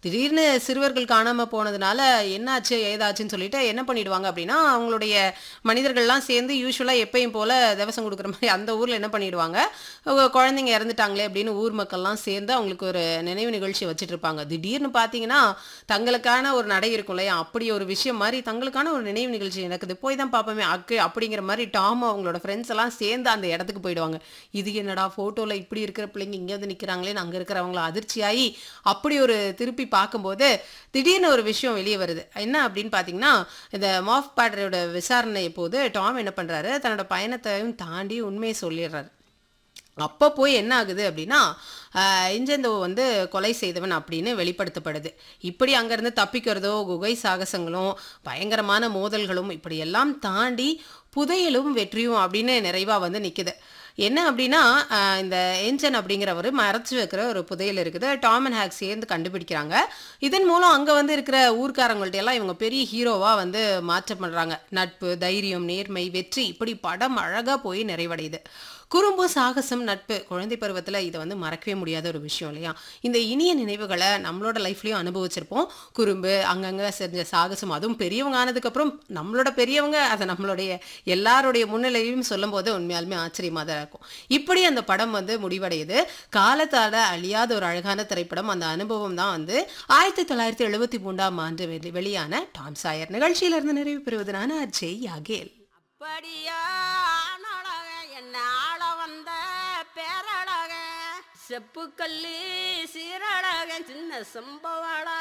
திடீர்னு சிறுவர்கள் காணாம போனதுனால என்னாச்சு ஏதாச்சுன்னு சொல்லிட்டு என்ன பண்ணிடுவாங்க அப்படின்னா அவங்களுடைய மனிதர்கள்லாம் சேர்ந்து யூஸ்வலா எப்பயும் போல திவசம் கொடுக்குற மாதிரி அந்த ஊர்ல என்ன பண்ணிடுவாங்க அவங்க குழந்தைங்க இறந்துட்டாங்களே அப்படின்னு ஊர் மக்கள்லாம் சேர்ந்து அவங்களுக்கு ஒரு நினைவு நிகழ்ச்சி வச்சுட்டு இருப்பாங்க திடீர்னு பார்த்தீங்கன்னா தங்களுக்கான ஒரு நடை இருக்கும் இல்லையா அப்படி ஒரு விஷயம் மாதிரி தங்களுக்கான ஒரு நினைவு நிகழ்ச்சி நடக்குது போய் தான் பார்ப்போமே அக்கு அப்படிங்கிற மாதிரி டாம் அவங்களோட ஃப்ரெண்ட்ஸ் எல்லாம் சேர்ந்து அந்த இடத்துக்கு போயிடுவாங்க இது என்னடா ஃபோட்டோவில் இப்படி இருக்கிற பிள்ளைங்க இங்கே வந்து நிற்கிறாங்களேன்னு அங்கே இருக்கிறவங்கள அதிர்ச்சியாகி அப்படி ஒரு திருப்பி பார்க்கும்போது திடீர்னு ஒரு விஷயம் வெளியே வருது என்ன அப்படின்னு பார்த்தீங்கன்னா இந்த மாஃப் பேட்டரோட விசாரணை போது டாம் என்ன பண்ணுறாரு தன்னோட பயணத்தையும் தாண்டி உண்மையை சொல்லிடுறாரு அப்போ போய் என்ன ஆகுது அப்படின்னா ஆஹ், இஞ்சந்தோ வந்து கொலை செய்தவன் அப்படின்னு வெளிப்படுத்தப்படுது இப்படி அங்கேருந்து தப்பிக்கிறதோ குகை சாகசங்களும் பயங்கரமான மோதல்களும் இப்படி எல்லாம் தாண்டி புதையலும் வெற்றியும் அப்படின்னு நிறைவாக வந்து நிற்குது என்ன அப்படின்னா ஆஹ், இந்த ஏஞ்சன் அப்படிங்கிறவர் மறைச்சு வைக்கிற ஒரு புதையல் இருக்குது டாம் அண்ட் ஹேக் சேர்ந்து கண்டுபிடிக்கிறாங்க இதன் மூலம் அங்கே வந்து இருக்கிற ஊர்க்காரங்கள்ட்ட எல்லாம் இவங்க பெரிய ஹீரோவாக வந்து மாற்றம் பண்ணுறாங்க நட்பு தைரியம் நேர்மை வெற்றி இப்படி படம் அழகாக போய் நிறைவடையுது குறும்பு சாகசம் நட்பு குழந்தை பருவத்தில் இதை வந்து மறக்கவே முடியாத ஒரு விஷயம் இல்லையா இந்த இனிய நினைவுகளை நம்மளோட லைஃப்லையும் அனுபவிச்சிருப்போம் குறும்பு அங்கங்கே செஞ்ச சாகசம் அதுவும் பெரியவங்க ஆனதுக்கப்புறம் நம்மளோட பெரியவங்க அதை நம்மளுடைய எல்லாருடைய முன்னிலையும் சொல்லும்போது உண்மையாலுமே ஆச்சரியமாக தான் இருக்கும் இப்படி அந்த படம் வந்து முடிவடையுது காலத்தால் அழியாத ஒரு அழகான திரைப்படம் அந்த அனுபவம் தான் வந்து ஆயிரத்தி தொள்ளாயிரத்தி எழுபத்தி மூன்றாம் ஆண்டு வெளி- வெளியான டாம் சாயர் நிகழ்ச்சியிலிருந்து நிறைவு பெறுவது நான் அஜய் யாகேல் அப்படியா ஆணழக என்ன ஆள வந்த பேரழக செப்புக்கல்லி சீரழக சின்ன சம்பவள